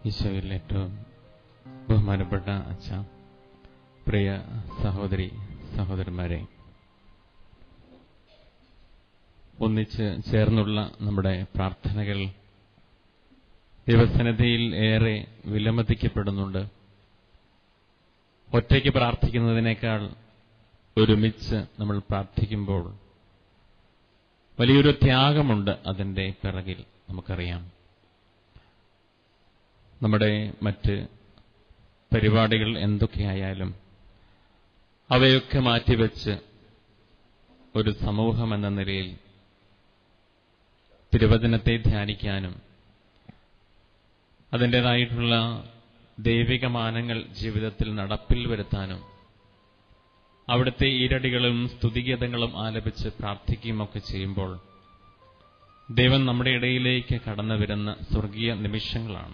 ഈശോയിൽ ഏറ്റവും ബഹുമാനപ്പെട്ട അച്ഛ പ്രിയ സഹോദരി സഹോദരന്മാരെ ഒന്നിച്ച് ചേർന്നുള്ള നമ്മുടെ പ്രാർത്ഥനകൾ ദൈവസന്നിധിയിൽ ഏറെ വിലമതിക്കപ്പെടുന്നുണ്ട് ഒറ്റയ്ക്ക് പ്രാർത്ഥിക്കുന്നതിനേക്കാൾ ഒരുമിച്ച് നമ്മൾ പ്രാർത്ഥിക്കുമ്പോൾ വലിയൊരു ത്യാഗമുണ്ട് അതിന്റെ പിറകിൽ നമുക്കറിയാം നമ്മുടെ മറ്റ് പരിപാടികൾ എന്തൊക്കെയായാലും അവയൊക്കെ മാറ്റിവെച്ച് ഒരു സമൂഹം എന്ന നിലയിൽ തിരുവചനത്തെ ധ്യാനിക്കാനും അതിൻ്റെതായിട്ടുള്ള ദൈവിക മാനങ്ങൾ ജീവിതത്തിൽ നടപ്പിൽ വരുത്താനും അവിടുത്തെ ഈരടികളും സ്തുതിഗീതങ്ങളും ആലപിച്ച് പ്രാർത്ഥിക്കുകയുമൊക്കെ ചെയ്യുമ്പോൾ ദൈവം നമ്മുടെ ഇടയിലേക്ക് കടന്നു വരുന്ന സ്വർഗീയ നിമിഷങ്ങളാണ്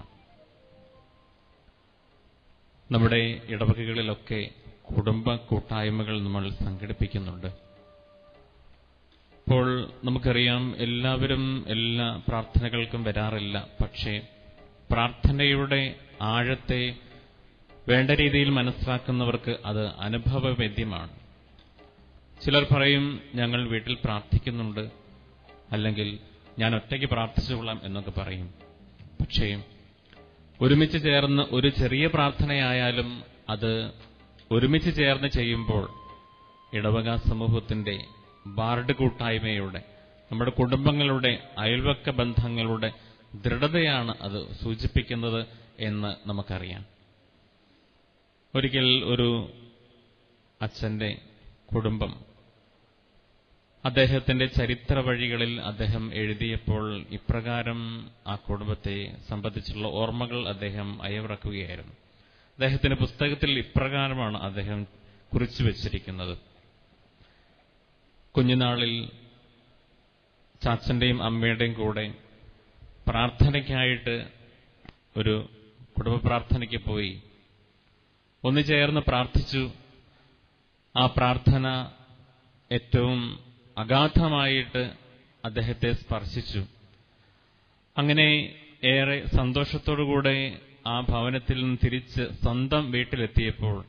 നമ്മുടെ ഇടവകകളിലൊക്കെ കുടുംബ കൂട്ടായ്മകൾ നമ്മൾ സംഘടിപ്പിക്കുന്നുണ്ട് ഇപ്പോൾ നമുക്കറിയാം എല്ലാവരും എല്ലാ പ്രാർത്ഥനകൾക്കും വരാറില്ല പക്ഷേ പ്രാർത്ഥനയുടെ ആഴത്തെ വേണ്ട രീതിയിൽ മനസ്സിലാക്കുന്നവർക്ക് അത് അനുഭവവേദ്യമാണ് ചിലർ പറയും ഞങ്ങൾ വീട്ടിൽ പ്രാർത്ഥിക്കുന്നുണ്ട് അല്ലെങ്കിൽ ഞാൻ ഒറ്റയ്ക്ക് പ്രാർത്ഥിച്ചുകൊള്ളാം എന്നൊക്കെ പറയും പക്ഷേ ഒരുമിച്ച് ചേർന്ന് ഒരു ചെറിയ പ്രാർത്ഥനയായാലും അത് ഒരുമിച്ച് ചേർന്ന് ചെയ്യുമ്പോൾ ഇടവക സമൂഹത്തിന്റെ വാർഡ് കൂട്ടായ്മയുടെ നമ്മുടെ കുടുംബങ്ങളുടെ അയൽവക്ക ബന്ധങ്ങളുടെ ദൃഢതയാണ് അത് സൂചിപ്പിക്കുന്നത് എന്ന് നമുക്കറിയാം ഒരിക്കൽ ഒരു അച്ഛന്റെ കുടുംബം അദ്ദേഹത്തിന്റെ ചരിത്ര വഴികളിൽ അദ്ദേഹം എഴുതിയപ്പോൾ ഇപ്രകാരം ആ കുടുംബത്തെ സംബന്ധിച്ചുള്ള ഓർമ്മകൾ അദ്ദേഹം അയവിറക്കുകയായിരുന്നു അദ്ദേഹത്തിന്റെ പുസ്തകത്തിൽ ഇപ്രകാരമാണ് അദ്ദേഹം കുറിച്ചു വച്ചിരിക്കുന്നത് കുഞ്ഞുനാളിൽ ചാച്ചന്റെയും അമ്മയുടെയും കൂടെ പ്രാർത്ഥനയ്ക്കായിട്ട് ഒരു കുടുംബ പ്രാർത്ഥനയ്ക്ക് പോയി ഒന്നു ചേർന്ന് പ്രാർത്ഥിച്ചു ആ പ്രാർത്ഥന ഏറ്റവും അഗാധമായിട്ട് അദ്ദേഹത്തെ സ്പർശിച്ചു അങ്ങനെ ഏറെ സന്തോഷത്തോടുകൂടെ ആ ഭവനത്തിൽ നിന്ന് തിരിച്ച് സ്വന്തം വീട്ടിലെത്തിയപ്പോൾ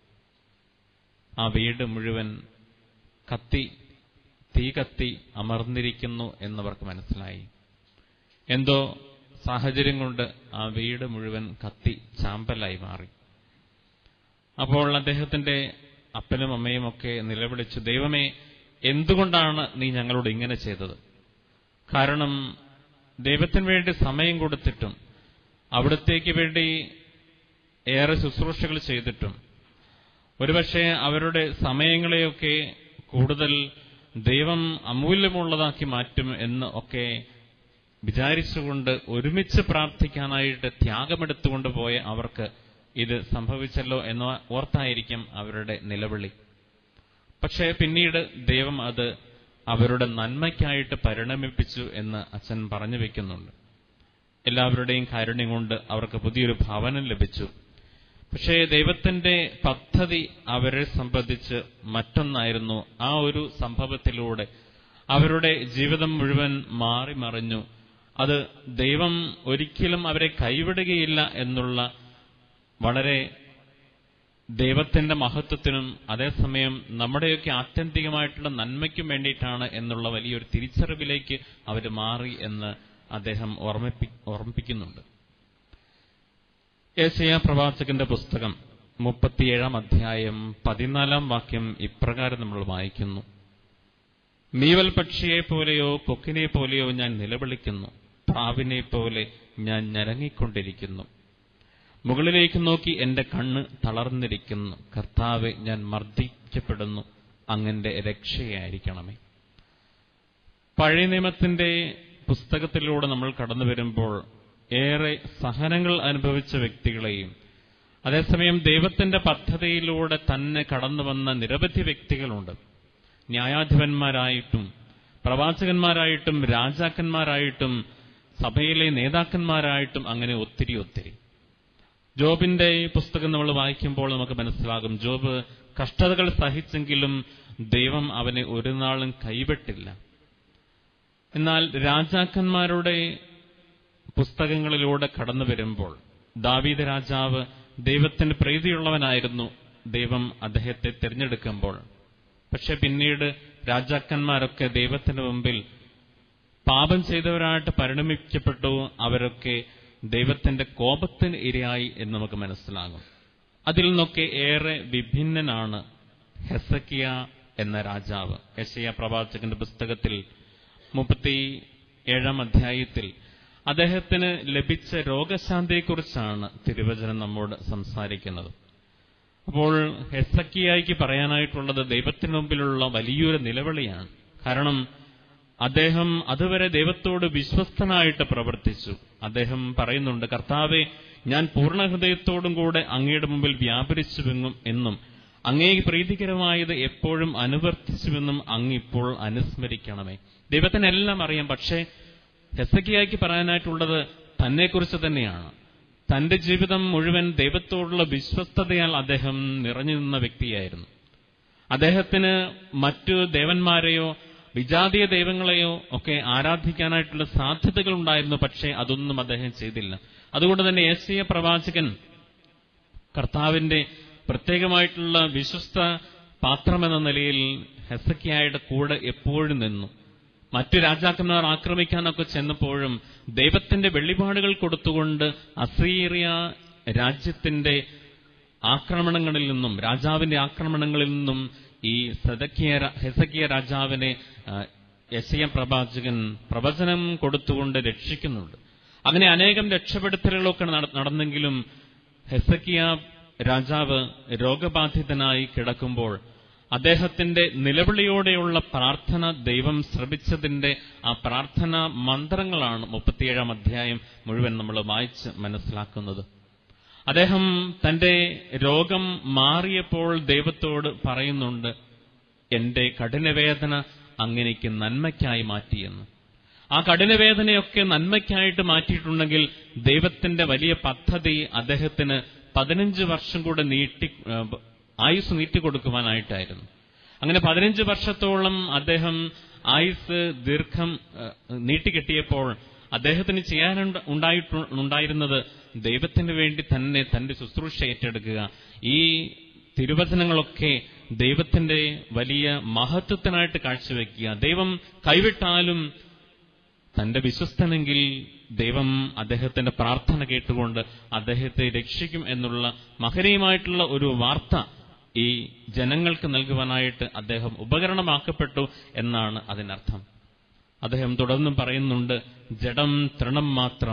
ആ വീട് മുഴുവൻ കത്തി തീ കത്തി അമർന്നിരിക്കുന്നു എന്നവർക്ക് മനസ്സിലായി എന്തോ സാഹചര്യം കൊണ്ട് ആ വീട് മുഴുവൻ കത്തി ചാമ്പലായി മാറി അപ്പോൾ അദ്ദേഹത്തിന്റെ അപ്പനും അമ്മയും ഒക്കെ നിലവിളിച്ചു ദൈവമേ എന്തുകൊണ്ടാണ് നീ ഞങ്ങളോട് ഇങ്ങനെ ചെയ്തത് കാരണം ദൈവത്തിന് വേണ്ടി സമയം കൊടുത്തിട്ടും അവിടത്തേക്ക് വേണ്ടി ഏറെ ശുശ്രൂഷകൾ ചെയ്തിട്ടും ഒരുപക്ഷെ അവരുടെ സമയങ്ങളെയൊക്കെ കൂടുതൽ ദൈവം അമൂല്യമുള്ളതാക്കി മാറ്റും എന്ന് ഒക്കെ വിചാരിച്ചുകൊണ്ട് ഒരുമിച്ച് പ്രാർത്ഥിക്കാനായിട്ട് ത്യാഗമെടുത്തുകൊണ്ട് പോയ അവർക്ക് ഇത് സംഭവിച്ചല്ലോ എന്ന് ഓർത്തായിരിക്കും അവരുടെ നിലവിളി പക്ഷേ പിന്നീട് ദൈവം അത് അവരുടെ നന്മയ്ക്കായിട്ട് പരിണമിപ്പിച്ചു എന്ന് അച്ഛൻ പറഞ്ഞു വെക്കുന്നുണ്ട് എല്ലാവരുടെയും കാരുണ്യം കൊണ്ട് അവർക്ക് പുതിയൊരു ഭവനം ലഭിച്ചു പക്ഷേ ദൈവത്തിന്റെ പദ്ധതി അവരെ സംബന്ധിച്ച് മറ്റൊന്നായിരുന്നു ആ ഒരു സംഭവത്തിലൂടെ അവരുടെ ജീവിതം മുഴുവൻ മാറി മറിഞ്ഞു അത് ദൈവം ഒരിക്കലും അവരെ കൈവിടുകയില്ല എന്നുള്ള വളരെ ദൈവത്തിന്റെ മഹത്വത്തിനും അതേസമയം നമ്മുടെയൊക്കെ ആത്യന്തികമായിട്ടുള്ള നന്മയ്ക്കും വേണ്ടിയിട്ടാണ് എന്നുള്ള വലിയൊരു തിരിച്ചറിവിലേക്ക് അവർ മാറി എന്ന് അദ്ദേഹം ഓർമ്മിപ്പി ഓർമ്മിപ്പിക്കുന്നുണ്ട് ഏഷ്യ പ്രവാചകന്റെ പുസ്തകം മുപ്പത്തിയേഴാം അധ്യായം പതിനാലാം വാക്യം ഇപ്രകാരം നമ്മൾ വായിക്കുന്നു മീവൽ പക്ഷിയെ പോലെയോ കൊക്കിനെ പോലെയോ ഞാൻ നിലവിളിക്കുന്നു പ്രാവിനെ പോലെ ഞാൻ ഞരങ്ങിക്കൊണ്ടിരിക്കുന്നു മുകളിലേക്ക് നോക്കി എന്റെ കണ്ണ് തളർന്നിരിക്കുന്നു കർത്താവെ ഞാൻ മർദ്ദിക്കപ്പെടുന്നു അങ്ങന്റെ രക്ഷയായിരിക്കണമേ പഴയ നിയമത്തിന്റെ പുസ്തകത്തിലൂടെ നമ്മൾ കടന്നു വരുമ്പോൾ ഏറെ സഹനങ്ങൾ അനുഭവിച്ച വ്യക്തികളെയും അതേസമയം ദൈവത്തിന്റെ പദ്ധതിയിലൂടെ തന്നെ കടന്നു വന്ന നിരവധി വ്യക്തികളുണ്ട് ന്യായാധിപന്മാരായിട്ടും പ്രവാചകന്മാരായിട്ടും രാജാക്കന്മാരായിട്ടും സഭയിലെ നേതാക്കന്മാരായിട്ടും അങ്ങനെ ഒത്തിരി ഒത്തിരി ജോബിന്റെ പുസ്തകം നമ്മൾ വായിക്കുമ്പോൾ നമുക്ക് മനസ്സിലാകും ജോബ് കഷ്ടതകൾ സഹിച്ചെങ്കിലും ദൈവം അവനെ ഒരു നാളും കൈവിട്ടില്ല എന്നാൽ രാജാക്കന്മാരുടെ പുസ്തകങ്ങളിലൂടെ കടന്നു വരുമ്പോൾ ദാവീദ് രാജാവ് ദൈവത്തിന് പ്രീതിയുള്ളവനായിരുന്നു ദൈവം അദ്ദേഹത്തെ തിരഞ്ഞെടുക്കുമ്പോൾ പക്ഷെ പിന്നീട് രാജാക്കന്മാരൊക്കെ ദൈവത്തിന് മുമ്പിൽ പാപം ചെയ്തവരായിട്ട് പരിണമിക്കപ്പെട്ടു അവരൊക്കെ ദൈവത്തിന്റെ കോപത്തിന് ഇരയായി എന്ന് നമുക്ക് മനസ്സിലാകും അതിൽ നിന്നൊക്കെ ഏറെ വിഭിന്നനാണ് ഹെസക്കിയ എന്ന രാജാവ് യശയ പ്രവാചകന്റെ പുസ്തകത്തിൽ മുപ്പത്തി ഏഴാം അധ്യായത്തിൽ അദ്ദേഹത്തിന് ലഭിച്ച രോഗശാന്തിയെക്കുറിച്ചാണ് തിരുവചനം നമ്മോട് സംസാരിക്കുന്നത് അപ്പോൾ ഹെസക്കിയായിക്ക് പറയാനായിട്ടുള്ളത് ദൈവത്തിന് മുമ്പിലുള്ള വലിയൊരു നിലവിളിയാണ് കാരണം അദ്ദേഹം അതുവരെ ദൈവത്തോട് വിശ്വസ്തനായിട്ട് പ്രവർത്തിച്ചു അദ്ദേഹം പറയുന്നുണ്ട് കർത്താവെ ഞാൻ പൂർണ്ണ ഹൃദയത്തോടും കൂടെ അങ്ങയുടെ മുമ്പിൽ വ്യാപരിച്ചുവെന്നും എന്നും അങ്ങേ പ്രീതികരമായത് എപ്പോഴും അനുവർത്തിച്ചുവെന്നും അങ്ങ് ഇപ്പോൾ അനുസ്മരിക്കണമേ ദൈവത്തിനെല്ലാം അറിയാം പക്ഷേ ഹെസക്കിയായിക്ക് പറയാനായിട്ടുള്ളത് തന്നെക്കുറിച്ച് തന്നെയാണ് തന്റെ ജീവിതം മുഴുവൻ ദൈവത്തോടുള്ള വിശ്വസ്തതയാൽ അദ്ദേഹം നിറഞ്ഞു നിന്ന വ്യക്തിയായിരുന്നു അദ്ദേഹത്തിന് മറ്റു ദേവന്മാരെയോ വിജാതീയ ദൈവങ്ങളെയോ ഒക്കെ ആരാധിക്കാനായിട്ടുള്ള സാധ്യതകൾ ഉണ്ടായിരുന്നു പക്ഷേ അതൊന്നും അദ്ദേഹം ചെയ്തില്ല അതുകൊണ്ട് തന്നെ ഏഷ്യ പ്രവാചകൻ കർത്താവിന്റെ പ്രത്യേകമായിട്ടുള്ള വിശ്വസ്ത പാത്രമെന്ന നിലയിൽ ഹെസക്കിയായുടെ കൂടെ എപ്പോഴും നിന്നു മറ്റു രാജാക്കന്മാർ ആക്രമിക്കാനൊക്കെ ചെന്നപ്പോഴും ദൈവത്തിന്റെ വെള്ളിപാടുകൾ കൊടുത്തുകൊണ്ട് അസീറിയ രാജ്യത്തിന്റെ ആക്രമണങ്ങളിൽ നിന്നും രാജാവിന്റെ ആക്രമണങ്ങളിൽ നിന്നും ഈ സദക്കിയ ഹെസക്കിയ രാജാവിനെ യശയ പ്രവാചകൻ പ്രവചനം കൊടുത്തുകൊണ്ട് രക്ഷിക്കുന്നുണ്ട് അങ്ങനെ അനേകം രക്ഷപ്പെടുത്തലുകളൊക്കെ നടന്നെങ്കിലും ഹെസക്കിയ രാജാവ് രോഗബാധിതനായി കിടക്കുമ്പോൾ അദ്ദേഹത്തിന്റെ നിലവിളിയോടെയുള്ള പ്രാർത്ഥന ദൈവം ശ്രമിച്ചതിന്റെ ആ പ്രാർത്ഥന മന്ത്രങ്ങളാണ് മുപ്പത്തിയേഴാം അധ്യായം മുഴുവൻ നമ്മൾ വായിച്ച് മനസ്സിലാക്കുന്നത് അദ്ദേഹം തന്റെ രോഗം മാറിയപ്പോൾ ദൈവത്തോട് പറയുന്നുണ്ട് എന്റെ കഠിനവേദന അങ്ങനെക്ക് നന്മയ്ക്കായി മാറ്റിയെന്ന് ആ കഠിനവേദനയൊക്കെ നന്മയ്ക്കായിട്ട് മാറ്റിയിട്ടുണ്ടെങ്കിൽ ദൈവത്തിന്റെ വലിയ പദ്ധതി അദ്ദേഹത്തിന് പതിനഞ്ച് വർഷം കൂടെ നീട്ടി ആയുസ് നീട്ടിക്കൊടുക്കുവാനായിട്ടായിരുന്നു അങ്ങനെ പതിനഞ്ച് വർഷത്തോളം അദ്ദേഹം ആയുസ് ദീർഘം നീട്ടിക്കെട്ടിയപ്പോൾ അദ്ദേഹത്തിന് ചെയ്യാൻ ഉണ്ടായിരുന്നത് ദൈവത്തിന് വേണ്ടി തന്നെ തന്റെ ശുശ്രൂഷ ഏറ്റെടുക്കുക ഈ തിരുവചനങ്ങളൊക്കെ ദൈവത്തിന്റെ വലിയ മഹത്വത്തിനായിട്ട് കാഴ്ചവെക്കുക ദൈവം കൈവിട്ടാലും തന്റെ വിശ്വസ്തനെങ്കിൽ ദൈവം അദ്ദേഹത്തിന്റെ പ്രാർത്ഥന കേട്ടുകൊണ്ട് അദ്ദേഹത്തെ രക്ഷിക്കും എന്നുള്ള മഹനീയമായിട്ടുള്ള ഒരു വാർത്ത ഈ ജനങ്ങൾക്ക് നൽകുവാനായിട്ട് അദ്ദേഹം ഉപകരണമാക്കപ്പെട്ടു എന്നാണ് അതിനർത്ഥം അദ്ദേഹം തുടർന്നും പറയുന്നുണ്ട് ജഡം തൃണം മാത്രം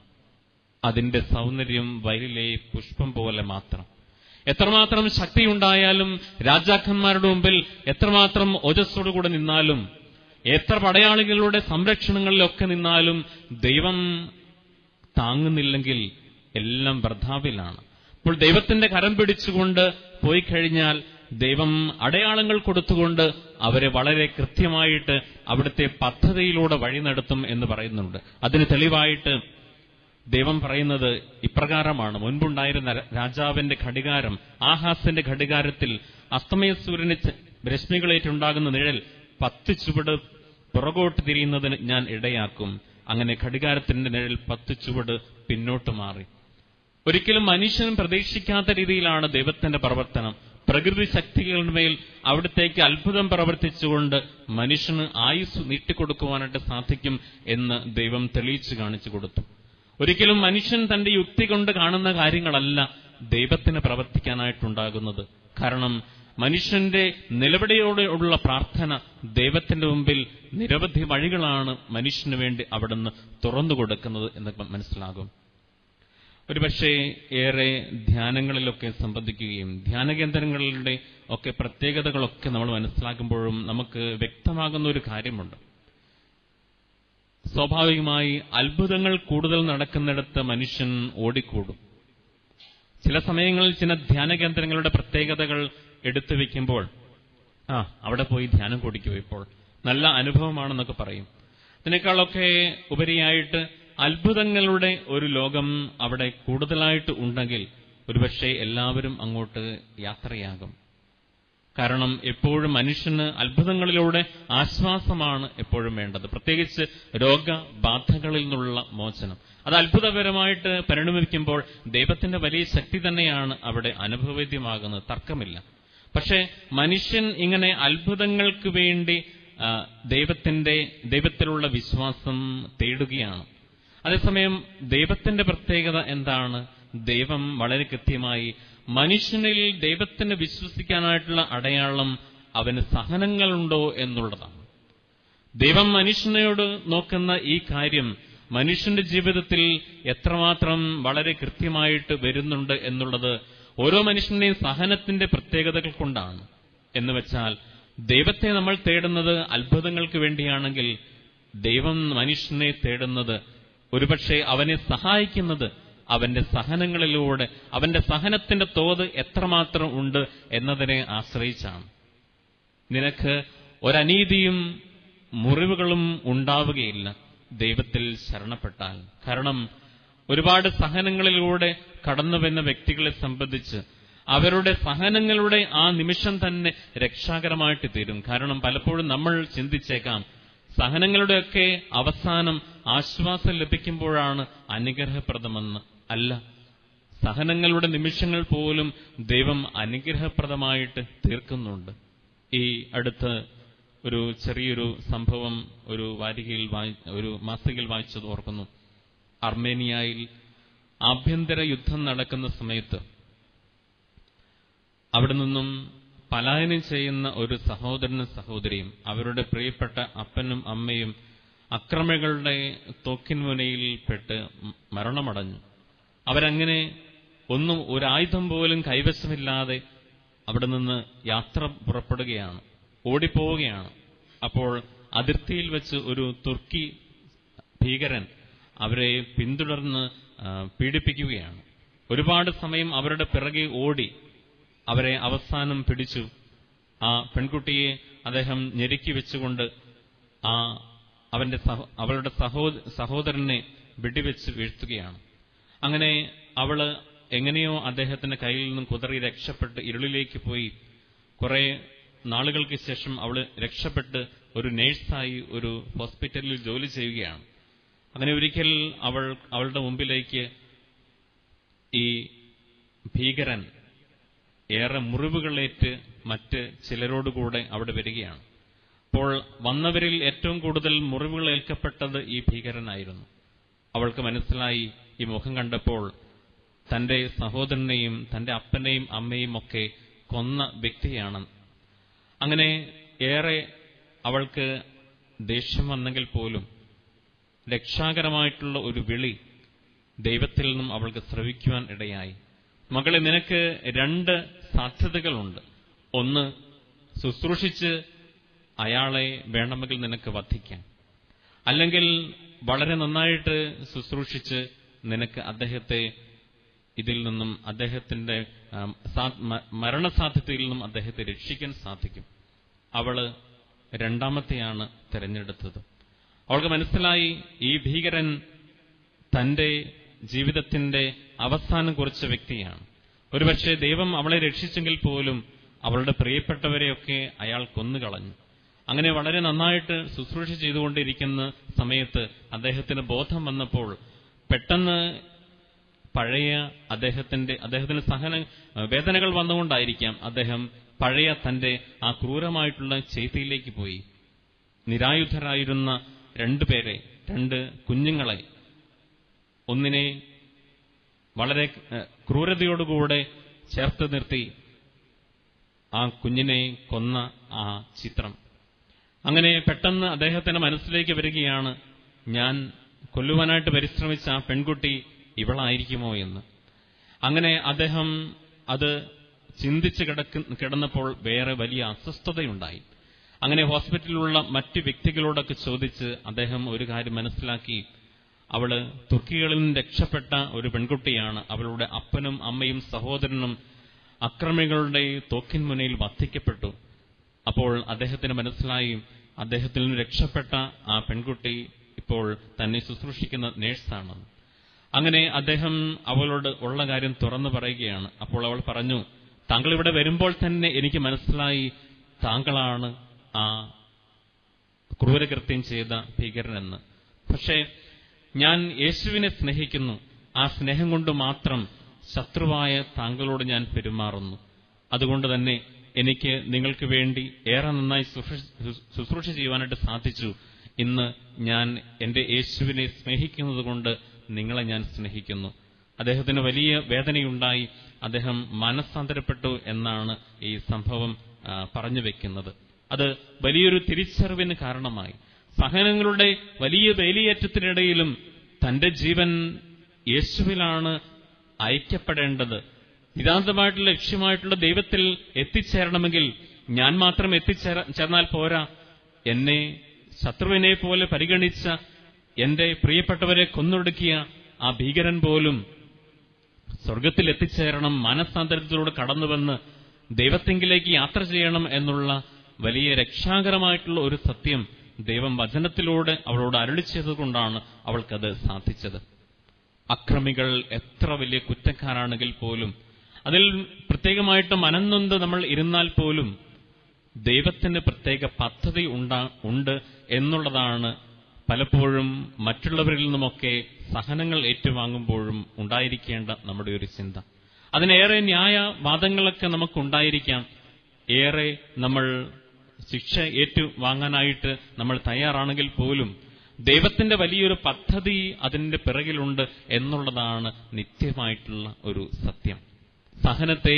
അതിന്റെ സൗന്ദര്യം വയലിലെ പുഷ്പം പോലെ മാത്രം എത്രമാത്രം ശക്തിയുണ്ടായാലും രാജാക്കന്മാരുടെ മുമ്പിൽ എത്രമാത്രം ഓജസ്സോടുകൂടെ നിന്നാലും എത്ര പടയാളികളുടെ സംരക്ഷണങ്ങളിലൊക്കെ നിന്നാലും ദൈവം താങ്ങുന്നില്ലെങ്കിൽ എല്ലാം വർദ്ധാവിലാണ് അപ്പോൾ ദൈവത്തിന്റെ കരം പിടിച്ചുകൊണ്ട് പോയി കഴിഞ്ഞാൽ ദൈവം അടയാളങ്ങൾ കൊടുത്തുകൊണ്ട് അവരെ വളരെ കൃത്യമായിട്ട് അവിടുത്തെ പദ്ധതിയിലൂടെ വഴി നടത്തും എന്ന് പറയുന്നുണ്ട് അതിന് തെളിവായിട്ട് ദൈവം പറയുന്നത് ഇപ്രകാരമാണ് മുൻപുണ്ടായിരുന്ന രാജാവിന്റെ ഘടികാരം ആഹാസിന്റെ ഘടികാരത്തിൽ അസ്തമയ സൂര്യന് രശ്മികളേറ്റുണ്ടാകുന്ന നിഴൽ പത്ത് ചുവട് പുറകോട്ട് തിരിയുന്നതിന് ഞാൻ ഇടയാക്കും അങ്ങനെ ഘടികാരത്തിന്റെ നിഴൽ പത്ത് ചുവട് പിന്നോട്ട് മാറി ഒരിക്കലും മനുഷ്യൻ പ്രതീക്ഷിക്കാത്ത രീതിയിലാണ് ദൈവത്തിന്റെ പ്രവർത്തനം പ്രകൃതി ശക്തികളുടെ മേൽ അവിടത്തേക്ക് അത്ഭുതം പ്രവർത്തിച്ചുകൊണ്ട് മനുഷ്യന് ആയുസ് നീട്ടിക്കൊടുക്കുവാനായിട്ട് സാധിക്കും എന്ന് ദൈവം തെളിയിച്ചു കാണിച്ചു കൊടുത്തു ഒരിക്കലും മനുഷ്യൻ തന്റെ യുക്തി കൊണ്ട് കാണുന്ന കാര്യങ്ങളല്ല ദൈവത്തിന് പ്രവർത്തിക്കാനായിട്ടുണ്ടാകുന്നത് കാരണം മനുഷ്യന്റെ നിലവിളിയോടെയുള്ള പ്രാർത്ഥന ദൈവത്തിന്റെ മുമ്പിൽ നിരവധി വഴികളാണ് മനുഷ്യന് വേണ്ടി അവിടുന്ന് തുറന്നു കൊടുക്കുന്നത് എന്ന് മനസ്സിലാകും ഒരുപക്ഷെ ഏറെ ധ്യാനങ്ങളിലൊക്കെ സംബന്ധിക്കുകയും ധ്യാനകേന്ദ്രങ്ങളുടെ ഒക്കെ പ്രത്യേകതകളൊക്കെ നമ്മൾ മനസ്സിലാക്കുമ്പോഴും നമുക്ക് വ്യക്തമാകുന്ന ഒരു കാര്യമുണ്ട് സ്വാഭാവികമായി അത്ഭുതങ്ങൾ കൂടുതൽ നടക്കുന്നിടത്ത് മനുഷ്യൻ ഓടിക്കൂടും ചില സമയങ്ങളിൽ ചില ധ്യാനകേന്ദ്രങ്ങളുടെ പ്രത്യേകതകൾ എടുത്തു വെക്കുമ്പോൾ ആ അവിടെ പോയി ധ്യാനം കൂടിക്കോ ഇപ്പോൾ നല്ല അനുഭവമാണെന്നൊക്കെ പറയും ഇതിനേക്കാളൊക്കെ ഉപരിയായിട്ട് അത്ഭുതങ്ങളുടെ ഒരു ലോകം അവിടെ കൂടുതലായിട്ട് ഉണ്ടെങ്കിൽ ഒരുപക്ഷെ എല്ലാവരും അങ്ങോട്ട് യാത്രയാകും കാരണം എപ്പോഴും മനുഷ്യന് അത്ഭുതങ്ങളിലൂടെ ആശ്വാസമാണ് എപ്പോഴും വേണ്ടത് പ്രത്യേകിച്ച് രോഗബാധകളിൽ നിന്നുള്ള മോചനം അത് അത്ഭുതപരമായിട്ട് പരിണമിക്കുമ്പോൾ ദൈവത്തിന്റെ വലിയ ശക്തി തന്നെയാണ് അവിടെ അനുഭവവേദ്യമാകുന്നത് തർക്കമില്ല പക്ഷേ മനുഷ്യൻ ഇങ്ങനെ അത്ഭുതങ്ങൾക്ക് വേണ്ടി ആ, ദൈവത്തിന്റെ ദൈവത്തിലുള്ള വിശ്വാസം തേടുകയാണ് അതേസമയം ദൈവത്തിന്റെ പ്രത്യേകത എന്താണ് ദൈവം വളരെ കൃത്യമായി മനുഷ്യനിൽ ദൈവത്തിന് വിശ്വസിക്കാനായിട്ടുള്ള അടയാളം അവന് സഹനങ്ങളുണ്ടോ എന്നുള്ളതാണ് ദൈവം മനുഷ്യനോട് നോക്കുന്ന ഈ കാര്യം മനുഷ്യന്റെ ജീവിതത്തിൽ എത്രമാത്രം വളരെ കൃത്യമായിട്ട് വരുന്നുണ്ട് എന്നുള്ളത് ഓരോ മനുഷ്യന്റെയും സഹനത്തിന്റെ പ്രത്യേകതകൾ കൊണ്ടാണ് എന്ന് വെച്ചാൽ ദൈവത്തെ നമ്മൾ തേടുന്നത് അത്ഭുതങ്ങൾക്ക് വേണ്ടിയാണെങ്കിൽ ദൈവം മനുഷ്യനെ തേടുന്നത് ഒരുപക്ഷെ അവനെ സഹായിക്കുന്നത് അവന്റെ സഹനങ്ങളിലൂടെ അവന്റെ സഹനത്തിന്റെ തോത് എത്രമാത്രം ഉണ്ട് എന്നതിനെ ആശ്രയിച്ചാണ് നിനക്ക് ഒരനീതിയും മുറിവുകളും ഉണ്ടാവുകയില്ല ദൈവത്തിൽ ശരണപ്പെട്ടാൽ കാരണം ഒരുപാട് സഹനങ്ങളിലൂടെ കടന്നു വരുന്ന വ്യക്തികളെ സംബന്ധിച്ച് അവരുടെ സഹനങ്ങളുടെ ആ നിമിഷം തന്നെ രക്ഷാകരമായിട്ട് തീരും കാരണം പലപ്പോഴും നമ്മൾ ചിന്തിച്ചേക്കാം സഹനങ്ങളുടെയൊക്കെ അവസാനം ആശ്വാസം ലഭിക്കുമ്പോഴാണ് അനുഗ്രഹപ്രദമെന്ന് അല്ല സഹനങ്ങളുടെ നിമിഷങ്ങൾ പോലും ദൈവം അനുഗ്രഹപ്രദമായിട്ട് തീർക്കുന്നുണ്ട് ഈ അടുത്ത് ഒരു ചെറിയൊരു സംഭവം ഒരു വാരികയിൽ വായി- ഒരു മാസികയിൽ വായിച്ചത് ഓർക്കുന്നു അർമേനിയയിൽ ആഭ്യന്തര യുദ്ധം നടക്കുന്ന സമയത്ത് അവിടെ നിന്നും പലായനം ചെയ്യുന്ന ഒരു സഹോദരനും സഹോദരിയും അവരുടെ പ്രിയപ്പെട്ട അപ്പനും അമ്മയും അക്രമികളുടെ തോക്കിൻമുനയിൽപ്പെട്ട് മരണമടഞ്ഞു അവരങ്ങനെ ഒന്നും ഒരായുധം പോലും കൈവശമില്ലാതെ അവിടെ നിന്ന് യാത്ര പുറപ്പെടുകയാണ് ഓടിപ്പോവുകയാണ് അപ്പോൾ അതിർത്തിയിൽ വെച്ച് ഒരു തുർക്കി ഭീകരൻ അവരെ പിന്തുടർന്ന് ആ, പീഡിപ്പിക്കുകയാണ് ഒരുപാട് സമയം അവരുടെ പിറകെ ഓടി അവരെ അവസാനം പിടിച്ചു ആ പെൺകുട്ടിയെ അദ്ദേഹം ഞെരുക്കി വെച്ചുകൊണ്ട് ആ അവന്റെ സഹോ- അവളുടെ സഹോ സഹോദരനെ വെടിവെച്ച് വീഴ്ത്തുകയാണ് അങ്ങനെ അവള് എങ്ങനെയോ അദ്ദേഹത്തിന്റെ കയ്യിൽ നിന്നും കുതറി രക്ഷപ്പെട്ട് ഇരുളിലേക്ക് പോയി കുറെ നാളുകൾക്ക് ശേഷം അവള് രക്ഷപ്പെട്ട് ഒരു നേഴ്സായി ഒരു ഹോസ്പിറ്റലിൽ ജോലി ചെയ്യുകയാണ് അങ്ങനെ ഒരിക്കൽ അവൾ അവളുടെ മുമ്പിലേക്ക് ഈ ഭീകരൻ ഏറെ മുറിവുകളേറ്റ് മറ്റ് ചിലരോടുകൂടെ അവിടെ വരികയാണ് അപ്പോൾ വന്നവരിൽ ഏറ്റവും കൂടുതൽ മുറിവുകൾ ഏൽക്കപ്പെട്ടത് ഈ ഭീകരനായിരുന്നു അവൾക്ക് മനസ്സിലായി ഈ മുഖം കണ്ടപ്പോൾ തന്റെ സഹോദരനെയും തന്റെ അപ്പനെയും അമ്മയും ഒക്കെ കൊന്ന വ്യക്തിയാണ് അങ്ങനെ ഏറെ അവൾക്ക് ദേഷ്യം വന്നെങ്കിൽ പോലും രക്ഷാകരമായിട്ടുള്ള ഒരു വിളി ദൈവത്തിൽ നിന്നും അവൾക്ക് ശ്രവിക്കുവാൻ ഇടയായി മകളെ നിനക്ക് രണ്ട് സാധ്യതകളുണ്ട് ഒന്ന് ശുശ്രൂഷിച്ച് അയാളെ വേണമെങ്കിൽ നിനക്ക് വധിക്കാം അല്ലെങ്കിൽ വളരെ നന്നായിട്ട് ശുശ്രൂഷിച്ച് നിനക്ക് അദ്ദേഹത്തെ ഇതിൽ നിന്നും അദ്ദേഹത്തിന്റെ ആം, സാ- മ- മരണസാധ്യതയിൽ നിന്നും അദ്ദേഹത്തെ രക്ഷിക്കാൻ സാധിക്കും അവള് രണ്ടാമത്തെയാണ് തിരഞ്ഞെടുത്തത് അവൾക്ക് മനസ്സിലായി ഈ ഭീകരൻ തന്റെ ജീവിതത്തിന്റെ അവസാനം കുറിച്ച വ്യക്തിയാണ് ഒരുപക്ഷെ ദൈവം അവളെ രക്ഷിച്ചെങ്കിൽ പോലും അവളുടെ പ്രിയപ്പെട്ടവരെയൊക്കെ അയാൾ കൊന്നുകളഞ്ഞു അങ്ങനെ വളരെ നന്നായിട്ട് ശുശ്രൂഷ ചെയ്തുകൊണ്ടിരിക്കുന്ന സമയത്ത് അദ്ദേഹത്തിന് ബോധം വന്നപ്പോൾ പെട്ടെന്ന് പഴയ അദ്ദേഹത്തിന്റെ അദ്ദേഹത്തിന് സഹന വേദനകൾ വന്നുകൊണ്ടായിരിക്കാം അദ്ദേഹം പഴയ തന്റെ ആ ക്രൂരമായിട്ടുള്ള ചെയ്തിയിലേക്ക് പോയി നിരായുധരായിരുന്ന രണ്ടുപേരെ രണ്ട് കുഞ്ഞുങ്ങളെ ഒന്നിനെ വളരെ ഏഹ്, ക്രൂരതയോടുകൂടെ ചേർത്ത് നിർത്തി ആ കുഞ്ഞിനെ കൊന്ന ആ ചിത്രം അങ്ങനെ പെട്ടെന്ന് അദ്ദേഹത്തിന്റെ മനസ്സിലേക്ക് വരികയാണ് ഞാൻ കൊല്ലുവാനായിട്ട് പരിശ്രമിച്ച ആ പെൺകുട്ടി ഇവളായിരിക്കുമോ എന്ന് അങ്ങനെ അദ്ദേഹം അത് ചിന്തിച്ച് കിടക്ക് കിടന്നപ്പോൾ വേറെ വലിയ അസ്വസ്ഥതയുണ്ടായി അങ്ങനെ ഹോസ്പിറ്റലിലുള്ള മറ്റു വ്യക്തികളോടൊക്കെ ചോദിച്ച് അദ്ദേഹം ഒരു കാര്യം മനസ്സിലാക്കി അവള് തുർക്കികളിൽ നിന്ന് രക്ഷപ്പെട്ട ഒരു പെൺകുട്ടിയാണ് അവളുടെ അപ്പനും അമ്മയും സഹോദരനും അക്രമികളുടെ തോക്കിൻ മുനയിൽ വധിക്കപ്പെട്ടു അപ്പോൾ അദ്ദേഹത്തിന് മനസ്സിലായി അദ്ദേഹത്തിൽ നിന്ന് രക്ഷപ്പെട്ട ആ പെൺകുട്ടി ഇപ്പോൾ തന്നെ ശുശ്രൂഷിക്കുന്ന നേഴ്സാണ് അങ്ങനെ അദ്ദേഹം അവളോട് ഉള്ള കാര്യം തുറന്നു പറയുകയാണ് അപ്പോൾ അവൾ പറഞ്ഞു താങ്കൾ ഇവിടെ വരുമ്പോൾ തന്നെ എനിക്ക് മനസ്സിലായി താങ്കളാണ് ആ ക്രൂരകൃത്യം ചെയ്ത ഭീകരനെന്ന് പക്ഷേ ഞാൻ യേശുവിനെ സ്നേഹിക്കുന്നു ആ സ്നേഹം കൊണ്ട് മാത്രം ശത്രുവായ താങ്കളോട് ഞാൻ പെരുമാറുന്നു അതുകൊണ്ട് തന്നെ എനിക്ക് നിങ്ങൾക്ക് വേണ്ടി ഏറെ നന്നായി ശുശ്രൂഷ- ശുശ്രൂഷ ചെയ്യുവാനായിട്ട് സാധിച്ചു ഇന്ന് ഞാൻ എന്റെ യേശുവിനെ സ്നേഹിക്കുന്നത് കൊണ്ട് നിങ്ങളെ ഞാൻ സ്നേഹിക്കുന്നു അദ്ദേഹത്തിന് വലിയ വേദനയുണ്ടായി അദ്ദേഹം മനസ്സാന്തരപ്പെട്ടു എന്നാണ് ഈ സംഭവം ആ, പറഞ്ഞു വെക്കുന്നത് അത് വലിയൊരു തിരിച്ചറിവിന് കാരണമായി സഹനങ്ങളുടെ വലിയ വേലിയേറ്റത്തിനിടയിലും തന്റെ ജീവൻ യേശുവിലാണ് ഐക്യപ്പെടേണ്ടത് നിതാന്തമായിട്ടുള്ള ലക്ഷ്യമായിട്ടുള്ള ദൈവത്തിൽ എത്തിച്ചേരണമെങ്കിൽ ഞാൻ മാത്രം എത്തിച്ചേര ചേർന്നാൽ പോരാ എന്നെ ശത്രുവിനെ പോലെ പരിഗണിച്ച എന്റെ പ്രിയപ്പെട്ടവരെ കൊന്നൊടുക്കിയ ആ ഭീകരൻ പോലും സ്വർഗത്തിൽ എത്തിച്ചേരണം മാനസാന്തരത്തിലൂടെ കടന്നുവന്ന് ദൈവത്തെങ്കിലേക്ക് യാത്ര ചെയ്യണം എന്നുള്ള വലിയ രക്ഷാകരമായിട്ടുള്ള ഒരു സത്യം ദൈവം വചനത്തിലൂടെ അവളോട് അരുളി ചെയ്തുകൊണ്ടാണ് അവൾക്കത് സാധിച്ചത് അക്രമികൾ എത്ര വലിയ കുറ്റക്കാരാണെങ്കിൽ പോലും അതിൽ പ്രത്യേകമായിട്ട് മനംനൊന്ത് നമ്മൾ ഇരുന്നാൽ പോലും ദൈവത്തിന് പ്രത്യേക പദ്ധതി ഉണ്ടാ ഉണ്ട് എന്നുള്ളതാണ് പലപ്പോഴും മറ്റുള്ളവരിൽ നിന്നുമൊക്കെ സഹനങ്ങൾ ഏറ്റുവാങ്ങുമ്പോഴും ഉണ്ടായിരിക്കേണ്ട നമ്മുടെ ഒരു ചിന്ത അതിനേറെ ന്യായവാദങ്ങളൊക്കെ നമുക്കുണ്ടായിരിക്കാം ഏറെ നമ്മൾ ശിക്ഷ ഏറ്റുവാങ്ങാനായിട്ട് നമ്മൾ തയ്യാറാണെങ്കിൽ പോലും ദൈവത്തിന്റെ വലിയൊരു പദ്ധതി അതിന്റെ പിറകിലുണ്ട് എന്നുള്ളതാണ് നിത്യമായിട്ടുള്ള ഒരു സത്യം സഹനത്തെ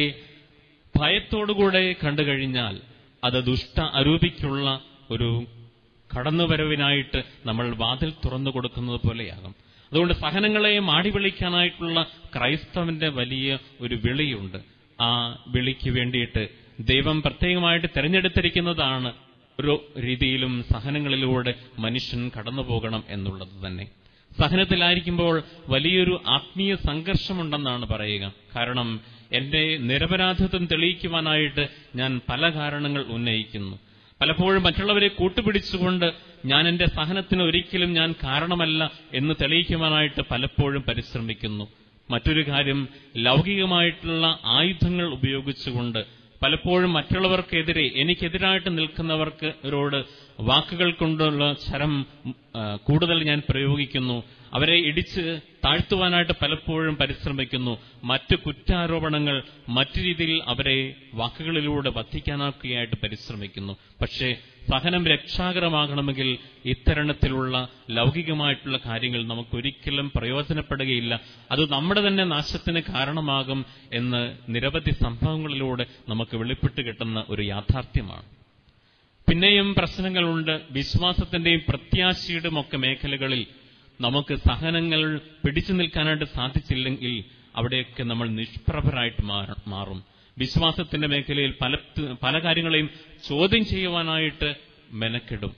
ഭയത്തോടുകൂടെ കണ്ടുകഴിഞ്ഞാൽ അത് ദുഷ്ട അരൂപിക്കുള്ള ഒരു കടന്നുവരവിനായിട്ട് നമ്മൾ വാതിൽ തുറന്നു കൊടുക്കുന്നത് പോലെയാകും അതുകൊണ്ട് സഹനങ്ങളെ മാടി വിളിക്കാനായിട്ടുള്ള ക്രൈസ്തവന്റെ വലിയ ഒരു വിളിയുണ്ട് ആ വിളിക്ക് വേണ്ടിയിട്ട് ദൈവം പ്രത്യേകമായിട്ട് തെരഞ്ഞെടുത്തിരിക്കുന്നതാണ് ഓരോ രീതിയിലും സഹനങ്ങളിലൂടെ മനുഷ്യൻ കടന്നു പോകണം എന്നുള്ളത് തന്നെ സഹനത്തിലായിരിക്കുമ്പോൾ വലിയൊരു ആത്മീയ സംഘർഷമുണ്ടെന്നാണ് പറയുക കാരണം എന്റെ നിരപരാധിത്വം തെളിയിക്കുവാനായിട്ട് ഞാൻ പല കാരണങ്ങൾ ഉന്നയിക്കുന്നു പലപ്പോഴും മറ്റുള്ളവരെ കൂട്ടുപിടിച്ചുകൊണ്ട് ഞാൻ എന്റെ സഹനത്തിന് ഒരിക്കലും ഞാൻ കാരണമല്ല എന്ന് തെളിയിക്കുവാനായിട്ട് പലപ്പോഴും പരിശ്രമിക്കുന്നു മറ്റൊരു കാര്യം ലൗകികമായിട്ടുള്ള ആയുധങ്ങൾ ഉപയോഗിച്ചുകൊണ്ട് പലപ്പോഴും മറ്റുള്ളവർക്കെതിരെ എനിക്കെതിരായിട്ട് നിൽക്കുന്നവർക്കരോട് വാക്കുകൾ കൊണ്ടുള്ള ശരം ആ, കൂടുതൽ ഞാൻ പ്രയോഗിക്കുന്നു അവരെ ഇടിച്ച് താഴ്ത്തുവാനായിട്ട് പലപ്പോഴും പരിശ്രമിക്കുന്നു മറ്റ് കുറ്റാരോപണങ്ങൾ മറ്റു രീതിയിൽ അവരെ വാക്കുകളിലൂടെ വധിക്കാനൊക്കെയായിട്ട് പരിശ്രമിക്കുന്നു പക്ഷേ സഹനം രക്ഷാകരമാകണമെങ്കിൽ ഇത്തരണത്തിലുള്ള ലൗകികമായിട്ടുള്ള കാര്യങ്ങൾ നമുക്കൊരിക്കലും പ്രയോജനപ്പെടുകയില്ല അത് നമ്മുടെ തന്നെ നാശത്തിന് കാരണമാകും എന്ന് നിരവധി സംഭവങ്ങളിലൂടെ നമുക്ക് വെളിപ്പെട്ട് കിട്ടുന്ന ഒരു യാഥാർത്ഥ്യമാണ് പിന്നെയും പ്രശ്നങ്ങളുണ്ട് വിശ്വാസത്തിന്റെയും പ്രത്യാശയുടെയും ഒക്കെ മേഖലകളിൽ നമുക്ക് സഹനങ്ങൾ പിടിച്ചു നിൽക്കാനായിട്ട് സാധിച്ചില്ലെങ്കിൽ അവിടെയൊക്കെ നമ്മൾ നിഷ്പ്രഭരായിട്ട് മാറ- മാറും വിശ്വാസത്തിന്റെ മേഖലയിൽ പല പല കാര്യങ്ങളെയും ചോദ്യം ചെയ്യുവാനായിട്ട് മെനക്കെടും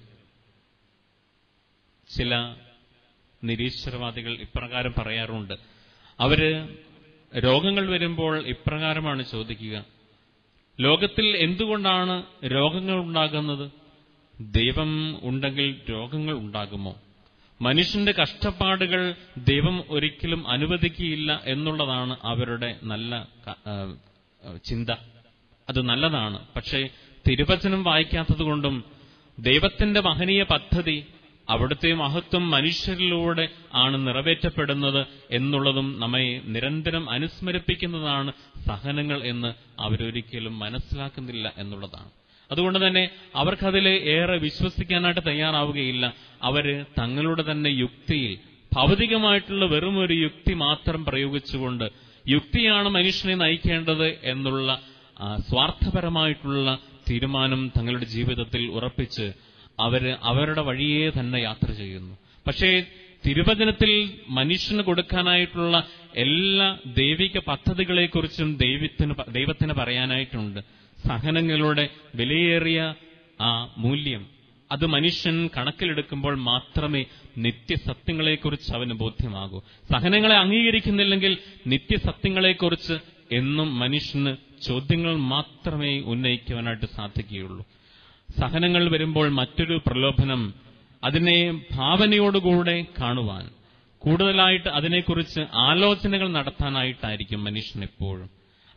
ചില നിരീശ്വരവാദികൾ ഇപ്രകാരം പറയാറുണ്ട് അവര് രോഗങ്ങൾ വരുമ്പോൾ ഇപ്രകാരമാണ് ചോദിക്കുക ലോകത്തിൽ എന്തുകൊണ്ടാണ് രോഗങ്ങൾ ഉണ്ടാകുന്നത് ദൈവം ഉണ്ടെങ്കിൽ രോഗങ്ങൾ ഉണ്ടാകുമോ മനുഷ്യന്റെ കഷ്ടപ്പാടുകൾ ദൈവം ഒരിക്കലും അനുവദിക്കുകയില്ല എന്നുള്ളതാണ് അവരുടെ നല്ല ക- ആ, ആ, ചിന്ത അത് നല്ലതാണ് പക്ഷേ തിരുവചനം വായിക്കാത്തതുകൊണ്ടും ദൈവത്തിന്റെ മഹനീയ പദ്ധതി അവിടുത്തെ മഹത്വം മനുഷ്യരിലൂടെ ആണ് നിറവേറ്റപ്പെടുന്നത് എന്നുള്ളതും നമ്മെ നിരന്തരം അനുസ്മരിപ്പിക്കുന്നതാണ് സഹനങ്ങൾ എന്ന് അവരൊരിക്കലും മനസ്സിലാക്കുന്നില്ല എന്നുള്ളതാണ് അതുകൊണ്ട് തന്നെ അവർക്കതിൽ ഏറെ വിശ്വസിക്കാനായിട്ട് തയ്യാറാവുകയില്ല അവര് തങ്ങളുടെ തന്നെ യുക്തിയിൽ ഭൗതികമായിട്ടുള്ള വെറും ഒരു യുക്തി മാത്രം പ്രയോഗിച്ചുകൊണ്ട് യുക്തിയാണ് മനുഷ്യനെ നയിക്കേണ്ടത് എന്നുള്ള ആ, സ്വാർത്ഥപരമായിട്ടുള്ള തീരുമാനം തങ്ങളുടെ ജീവിതത്തിൽ ഉറപ്പിച്ച് അവര് അവരുടെ വഴിയേ തന്നെ യാത്ര ചെയ്യുന്നു പക്ഷേ തിരുവചനത്തിൽ മനുഷ്യന് കൊടുക്കാനായിട്ടുള്ള എല്ലാ ദൈവിക പദ്ധതികളെക്കുറിച്ചും ദൈവത്തിന് പ- ദൈവത്തിന് പറയാനായിട്ടുണ്ട് സഹനങ്ങളുടെ വിലയേറിയ ആ മൂല്യം അത് മനുഷ്യൻ കണക്കിലെടുക്കുമ്പോൾ മാത്രമേ നിത്യസത്യങ്ങളെക്കുറിച്ച് അവന് ബോധ്യമാകൂ സഹനങ്ങളെ അംഗീകരിക്കുന്നില്ലെങ്കിൽ നിത്യസത്യങ്ങളെക്കുറിച്ച് എന്നും മനുഷ്യന് ചോദ്യങ്ങൾ മാത്രമേ ഉന്നയിക്കുവാനായിട്ട് സാധിക്കുകയുള്ളൂ സഹനങ്ങൾ വരുമ്പോൾ മറ്റൊരു പ്രലോഭനം അതിനെ ഭാവനയോടുകൂടെ കാണുവാൻ കൂടുതലായിട്ട് അതിനെക്കുറിച്ച് ആലോചനകൾ നടത്താനായിട്ടായിരിക്കും മനുഷ്യൻ എപ്പോഴും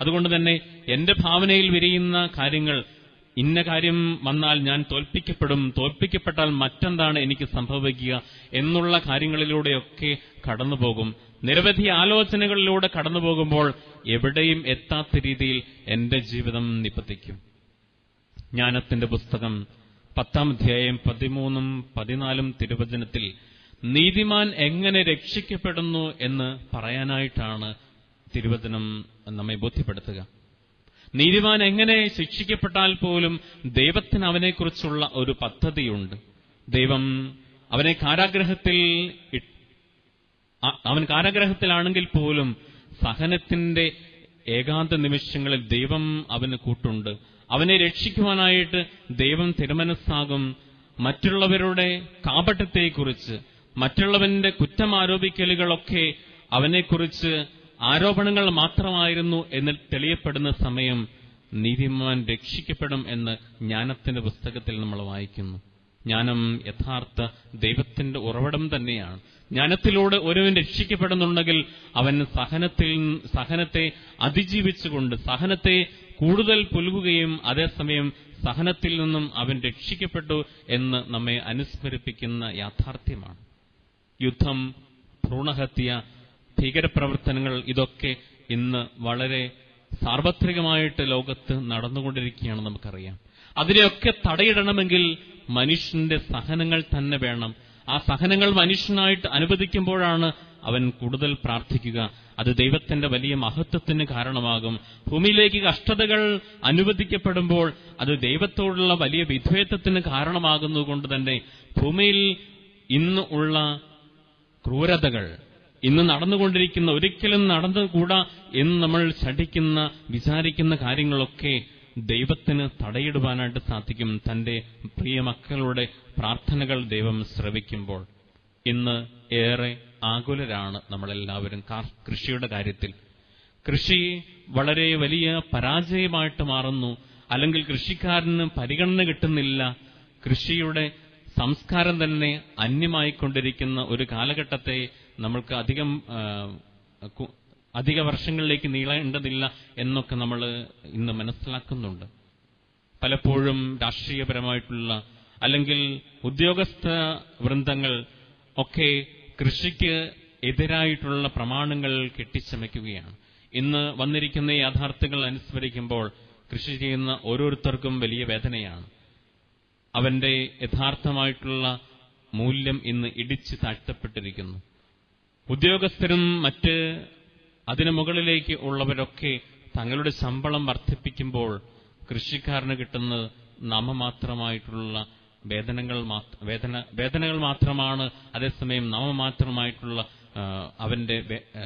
അതുകൊണ്ട് തന്നെ എന്റെ ഭാവനയിൽ വിരിയുന്ന കാര്യങ്ങൾ ഇന്ന കാര്യം വന്നാൽ ഞാൻ തോൽപ്പിക്കപ്പെടും തോൽപ്പിക്കപ്പെട്ടാൽ മറ്റെന്താണ് എനിക്ക് സംഭവിക്കുക എന്നുള്ള കാര്യങ്ങളിലൂടെയൊക്കെ കടന്നുപോകും നിരവധി ആലോചനകളിലൂടെ കടന്നുപോകുമ്പോൾ എവിടെയും എത്താത്ത രീതിയിൽ എന്റെ ജീവിതം നിപ്പത്തിക്കും ജ്ഞാനത്തിന്റെ പുസ്തകം പത്താം അധ്യായം പതിമൂന്നും പതിനാലും തിരുവചനത്തിൽ നീതിമാൻ എങ്ങനെ രക്ഷിക്കപ്പെടുന്നു എന്ന് പറയാനായിട്ടാണ് തിരുവചനം നമ്മെ ബോധ്യപ്പെടുത്തുക നീതിമാൻ എങ്ങനെ ശിക്ഷിക്കപ്പെട്ടാൽ പോലും ദൈവത്തിന് അവനെക്കുറിച്ചുള്ള ഒരു പദ്ധതിയുണ്ട് ദൈവം അവനെ കാരാഗ്രഹത്തിൽ ഇ- അ- അവൻ കാരാഗ്രഹത്തിലാണെങ്കിൽ പോലും സഹനത്തിന്റെ ഏകാന്ത നിമിഷങ്ങളിൽ ദൈവം അവന് കൂട്ടുണ്ട് അവനെ രക്ഷിക്കുവാനായിട്ട് ദൈവം തിരുമനസ്സാകും മറ്റുള്ളവരുടെ കാപട്യത്തെക്കുറിച്ച് മറ്റുള്ളവന്റെ കുറ്റം ആരോപിക്കലുകളൊക്കെ അവനെക്കുറിച്ച് ആരോപണങ്ങൾ മാത്രമായിരുന്നു എന്ന് തെളിയപ്പെടുന്ന സമയം നീതിമാൻ രക്ഷിക്കപ്പെടും എന്ന് ജ്ഞാനത്തിന്റെ പുസ്തകത്തിൽ നമ്മൾ വായിക്കുന്നു ജ്ഞാനം യഥാർത്ഥ ദൈവത്തിന്റെ ഉറവിടം തന്നെയാണ് ജ്ഞാനത്തിലൂടെ ഒരുവൻ രക്ഷിക്കപ്പെടുന്നുണ്ടെങ്കിൽ അവൻ സഹനത്തിൽ സഹനത്തെ അതിജീവിച്ചുകൊണ്ട് സഹനത്തെ കൂടുതൽ പുലുകുകയും അതേസമയം സഹനത്തിൽ നിന്നും അവൻ രക്ഷിക്കപ്പെട്ടു എന്ന് നമ്മെ അനുസ്മരിപ്പിക്കുന്ന യാഥാർത്ഥ്യമാണ് യുദ്ധം ഭ്രൂണഹത്യ ഭീകരപ്രവർത്തനങ്ങൾ ഇതൊക്കെ ഇന്ന് വളരെ സാർവത്രികമായിട്ട് ലോകത്ത് നടന്നുകൊണ്ടിരിക്കുകയാണ് നമുക്കറിയാം അതിനെയൊക്കെ തടയിടണമെങ്കിൽ മനുഷ്യന്റെ സഹനങ്ങൾ തന്നെ വേണം ആ സഹനങ്ങൾ മനുഷ്യനായിട്ട് അനുവദിക്കുമ്പോഴാണ് അവൻ കൂടുതൽ പ്രാർത്ഥിക്കുക അത് ദൈവത്തിന്റെ വലിയ മഹത്വത്തിന് കാരണമാകും ഭൂമിയിലേക്ക് കഷ്ടതകൾ അനുവദിക്കപ്പെടുമ്പോൾ അത് ദൈവത്തോടുള്ള വലിയ വിധേയത്വത്തിന് കാരണമാകുന്നതുകൊണ്ട് തന്നെ ഭൂമിയിൽ ഇന്ന് ഉള്ള ക്രൂരതകൾ ഇന്ന് നടന്നുകൊണ്ടിരിക്കുന്ന ഒരിക്കലും നടന്നുകൂടാ എന്ന് നമ്മൾ ശഠിക്കുന്ന വിചാരിക്കുന്ന കാര്യങ്ങളൊക്കെ ദൈവത്തിന് തടയിടുവാനായിട്ട് സാധിക്കും തന്റെ പ്രിയ മക്കളുടെ പ്രാർത്ഥനകൾ ദൈവം ശ്രവിക്കുമ്പോൾ ഇന്ന് ഏറെ ആകുലരാണ് നമ്മളെല്ലാവരും കാ- കൃഷിയുടെ കാര്യത്തിൽ കൃഷി വളരെ വലിയ പരാജയമായിട്ട് മാറുന്നു അല്ലെങ്കിൽ കൃഷിക്കാരന് പരിഗണന കിട്ടുന്നില്ല കൃഷിയുടെ സംസ്കാരം തന്നെ അന്യമായിക്കൊണ്ടിരിക്കുന്ന ഒരു കാലഘട്ടത്തെ നമ്മൾക്ക് അധികം ആ, കു- അധിക വർഷങ്ങളിലേക്ക് നീളേണ്ടതില്ല എന്നൊക്കെ നമ്മൾ ഇന്ന് മനസ്സിലാക്കുന്നുണ്ട് പലപ്പോഴും രാഷ്ട്രീയപരമായിട്ടുള്ള അല്ലെങ്കിൽ ഉദ്യോഗസ്ഥ വൃന്ദങ്ങൾ ഒക്കെ കൃഷിക്ക് എതിരായിട്ടുള്ള പ്രമാണങ്ങൾ കെട്ടിച്ചമയ്ക്കുകയാണ് ഇന്ന് വന്നിരിക്കുന്ന യാഥാർത്ഥ്യങ്ങൾ അനുസ്മരിക്കുമ്പോൾ കൃഷി ചെയ്യുന്ന ഓരോരുത്തർക്കും വലിയ വേദനയാണ് അവന്റെ യഥാർത്ഥമായിട്ടുള്ള മൂല്യം ഇന്ന് ഇടിച്ചു താഴ്ത്തപ്പെട്ടിരിക്കുന്നു ഉദ്യോഗസ്ഥരും മറ്റ് അതിനു മുകളിലേക്ക് ഉള്ളവരൊക്കെ തങ്ങളുടെ ശമ്പളം വർദ്ധിപ്പിക്കുമ്പോൾ കൃഷിക്കാരന് കിട്ടുന്നത് നാമമാത്രമായിട്ടുള്ള വേതനങ്ങൾ മാത്ര- വേതന വേതനകൾ മാത്രമാണ് അതേസമയം നാമമാത്രമായിട്ടുള്ള ആ, അവന്റെ വേ- ആ,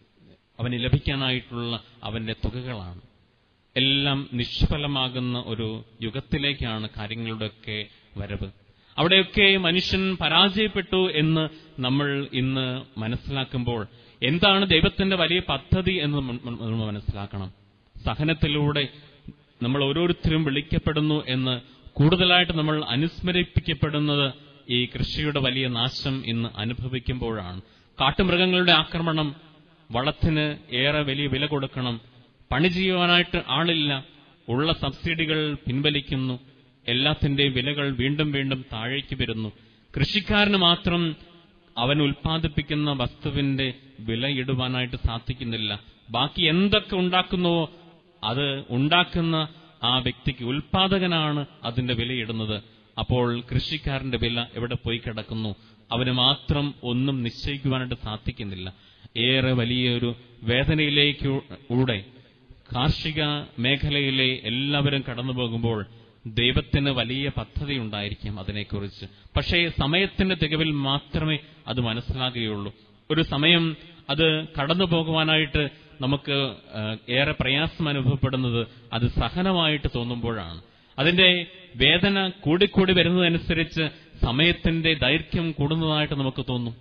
അവന് ലഭിക്കാനായിട്ടുള്ള അവന്റെ തുകകളാണ് എല്ലാം നിഷ്ഫലമാകുന്ന ഒരു യുഗത്തിലേക്കാണ് കാര്യങ്ങളുടെയൊക്കെ വരവ് അവിടെയൊക്കെ മനുഷ്യൻ പരാജയപ്പെട്ടു എന്ന് നമ്മൾ ഇന്ന് മനസ്സിലാക്കുമ്പോൾ എന്താണ് ദൈവത്തിന്റെ വലിയ പദ്ധതി എന്ന് മ- മ- നമ്മൾ മനസ്സിലാക്കണം സഹനത്തിലൂടെ നമ്മൾ ഓരോരുത്തരും വിളിക്കപ്പെടുന്നു എന്ന് കൂടുതലായിട്ട് നമ്മൾ അനുസ്മരിപ്പിക്കപ്പെടുന്നത് ഈ കൃഷിയുടെ വലിയ നാശം ഇന്ന് അനുഭവിക്കുമ്പോഴാണ് കാട്ടുമൃഗങ്ങളുടെ ആക്രമണം വളത്തിന് ഏറെ വലിയ വില കൊടുക്കണം പണി ചെയ്യുവാനായിട്ട് ആളില്ല ഉള്ള സബ്സിഡികൾ പിൻവലിക്കുന്നു എല്ലാത്തിന്റെയും വിലകൾ വീണ്ടും വീണ്ടും താഴേക്ക് വരുന്നു കൃഷിക്കാരന് മാത്രം അവൻ ഉൽപ്പാദിപ്പിക്കുന്ന വസ്തുവിന്റെ വില ഇടുവാനായിട്ട് സാധിക്കുന്നില്ല ബാക്കി എന്തൊക്കെ ഉണ്ടാക്കുന്നുവോ അത് ഉണ്ടാക്കുന്ന ആ വ്യക്തിക്ക് ഉൽപാദകനാണ് അതിന്റെ വിലയിടുന്നത് അപ്പോൾ കൃഷിക്കാരന്റെ വില എവിടെ പോയി കിടക്കുന്നു അവന് മാത്രം ഒന്നും നിശ്ചയിക്കുവാനായിട്ട് സാധിക്കുന്നില്ല ഏറെ വലിയൊരു വേദനയിലേക്കൂടെ കാർഷിക മേഖലയിലെ എല്ലാവരും കടന്നു പോകുമ്പോൾ ദൈവത്തിന് വലിയ പദ്ധതി ഉണ്ടായിരിക്കും അതിനെക്കുറിച്ച് പക്ഷേ സമയത്തിന്റെ തികവിൽ മാത്രമേ അത് മനസ്സിലാകുകയുള്ളൂ ഒരു സമയം അത് കടന്നു പോകുവാനായിട്ട് നമുക്ക് ആ, ഏറെ പ്രയാസം അനുഭവപ്പെടുന്നത് അത് സഹനമായിട്ട് തോന്നുമ്പോഴാണ് അതിന്റെ വേദന കൂടിക്കൂടി വരുന്നതനുസരിച്ച് സമയത്തിന്റെ ദൈർഘ്യം കൂടുന്നതായിട്ട് നമുക്ക് തോന്നും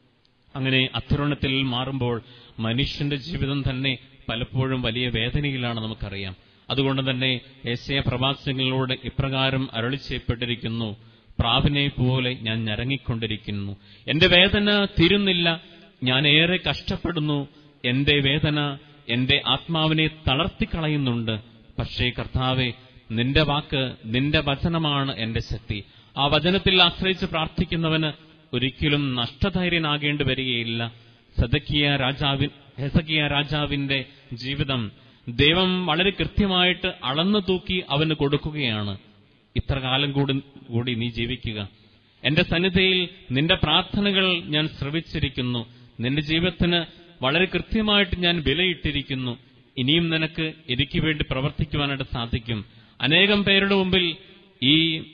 അങ്ങനെ അത്തരുണത്തിൽ മാറുമ്പോൾ മനുഷ്യന്റെ ജീവിതം തന്നെ പലപ്പോഴും വലിയ വേദനയിലാണ് നമുക്കറിയാം അതുകൊണ്ട് തന്നെ ഏശയ പ്രവാസങ്ങളിലൂടെ ഇപ്രകാരം അരളി ചെയ്യപ്പെട്ടിരിക്കുന്നു പ്രാവിനെ പോലെ ഞാൻ ഞരങ്ങിക്കൊണ്ടിരിക്കുന്നു എന്റെ വേദന തീരുന്നില്ല ഞാൻ ഏറെ കഷ്ടപ്പെടുന്നു എന്റെ വേദന എന്റെ ആത്മാവിനെ തളർത്തിക്കളയുന്നുണ്ട് പക്ഷേ കർത്താവെ നിന്റെ വാക്ക് നിന്റെ വചനമാണ് എന്റെ ശക്തി ആ വചനത്തിൽ ആശ്രയിച്ച് പ്രാർത്ഥിക്കുന്നവന് ഒരിക്കലും നഷ്ടധൈര്യനാകേണ്ടി വരികയില്ല സദക്കിയ രാജാവിൻ ഹെസക്കിയ രാജാവിന്റെ ജീവിതം ദൈവം വളരെ കൃത്യമായിട്ട് അളന്നു തൂക്കി അവന് കൊടുക്കുകയാണ് ഇത്ര കാലം കൂടി കൂടി നീ ജീവിക്കുക എന്റെ സന്നിധിയിൽ നിന്റെ പ്രാർത്ഥനകൾ ഞാൻ ശ്രവിച്ചിരിക്കുന്നു നിന്റെ ജീവിതത്തിന് വളരെ കൃത്യമായിട്ട് ഞാൻ വിലയിട്ടിരിക്കുന്നു ഇനിയും നിനക്ക് എനിക്ക് വേണ്ടി പ്രവർത്തിക്കുവാനായിട്ട് സാധിക്കും അനേകം പേരുടെ മുമ്പിൽ ഈ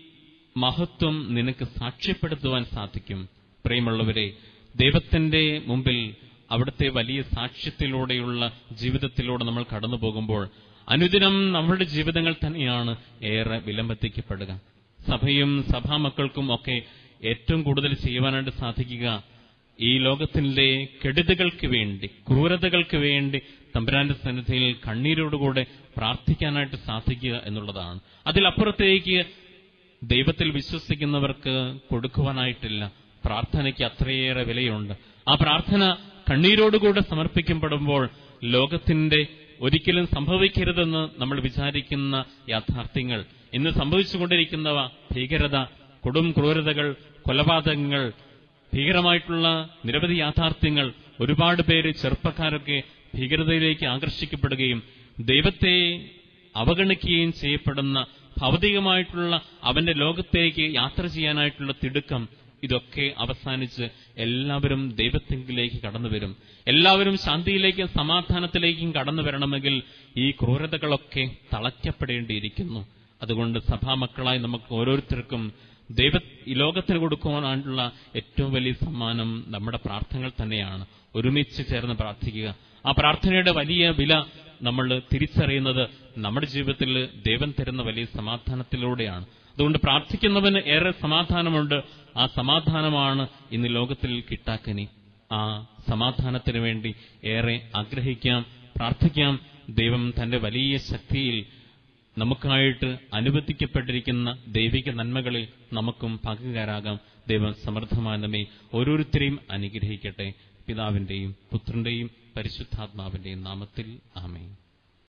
മഹത്വം നിനക്ക് സാക്ഷ്യപ്പെടുത്തുവാൻ സാധിക്കും പ്രിയമുള്ളവരെ ദൈവത്തിന്റെ മുമ്പിൽ അവിടുത്തെ വലിയ സാക്ഷ്യത്തിലൂടെയുള്ള ജീവിതത്തിലൂടെ നമ്മൾ കടന്നു പോകുമ്പോൾ അനുദിനം നമ്മളുടെ ജീവിതങ്ങൾ തന്നെയാണ് ഏറെ വിലമ്പത്തിക്കപ്പെടുക സഭയും സഭാമക്കൾക്കും ഒക്കെ ഏറ്റവും കൂടുതൽ ചെയ്യുവാനായിട്ട് സാധിക്കുക ഈ ലോകത്തിന്റെ കെടുതികൾക്ക് വേണ്ടി ക്രൂരതകൾക്ക് വേണ്ടി തമ്പുരാന്റെ സന്നിധിയിൽ കണ്ണീരോടുകൂടെ പ്രാർത്ഥിക്കാനായിട്ട് സാധിക്കുക എന്നുള്ളതാണ് അതിലപ്പുറത്തേക്ക് ദൈവത്തിൽ വിശ്വസിക്കുന്നവർക്ക് കൊടുക്കുവാനായിട്ടില്ല പ്രാർത്ഥനയ്ക്ക് അത്രയേറെ വിലയുണ്ട് ആ പ്രാർത്ഥന കണ്ണീരോടുകൂടെ സമർപ്പിക്കപ്പെടുമ്പോൾ ലോകത്തിന്റെ ഒരിക്കലും സംഭവിക്കരുതെന്ന് നമ്മൾ വിചാരിക്കുന്ന യാഥാർത്ഥ്യങ്ങൾ ഇന്ന് സംഭവിച്ചുകൊണ്ടിരിക്കുന്നവ ഭീകരത കൊടും ക്രൂരതകൾ കൊലപാതകങ്ങൾ ഭീകരമായിട്ടുള്ള നിരവധി യാഥാർത്ഥ്യങ്ങൾ ഒരുപാട് പേര് ചെറുപ്പക്കാരൊക്കെ ഭീകരതയിലേക്ക് ആകർഷിക്കപ്പെടുകയും ദൈവത്തെ അവഗണിക്കുകയും ചെയ്യപ്പെടുന്ന ഭൗതികമായിട്ടുള്ള അവന്റെ ലോകത്തേക്ക് യാത്ര ചെയ്യാനായിട്ടുള്ള തിടുക്കം ഇതൊക്കെ അവസാനിച്ച് എല്ലാവരും ദൈവത്തെങ്കിലേക്ക് കടന്നു വരും എല്ലാവരും ശാന്തിയിലേക്കും സമാധാനത്തിലേക്കും കടന്നു വരണമെങ്കിൽ ഈ ക്രൂരതകളൊക്കെ തളയ്ക്കപ്പെടേണ്ടിയിരിക്കുന്നു അതുകൊണ്ട് സഭാമക്കളായി നമുക്ക് ഓരോരുത്തർക്കും ദൈവ ഈ ലോകത്തിന് കൊടുക്കുവാനുള്ള ഏറ്റവും വലിയ സമ്മാനം നമ്മുടെ പ്രാർത്ഥനകൾ തന്നെയാണ് ഒരുമിച്ച് ചേർന്ന് പ്രാർത്ഥിക്കുക ആ പ്രാർത്ഥനയുടെ വലിയ വില നമ്മൾ തിരിച്ചറിയുന്നത് നമ്മുടെ ജീവിതത്തിൽ ദൈവം തരുന്ന വലിയ സമാധാനത്തിലൂടെയാണ് അതുകൊണ്ട് പ്രാർത്ഥിക്കുന്നവന് ഏറെ സമാധാനമുണ്ട് ആ സമാധാനമാണ് ഇന്ന് ലോകത്തിൽ കിട്ടാക്കനി ആ സമാധാനത്തിന് വേണ്ടി ഏറെ ആഗ്രഹിക്കാം പ്രാർത്ഥിക്കാം ദൈവം തന്റെ വലിയ ശക്തിയിൽ നമുക്കായിട്ട് അനുവദിക്കപ്പെട്ടിരിക്കുന്ന ദൈവിക നന്മകളിൽ നമുക്കും പങ്കുകാരാകാം ദൈവം സമൃദ്ധമാനമേ ഓരോരുത്തരെയും അനുഗ്രഹിക്കട്ടെ പിതാവിന്റെയും പുത്രന്റെയും പരിശുദ്ധാത്മാവിന്റെയും നാമത്തിൽ ആമേൻ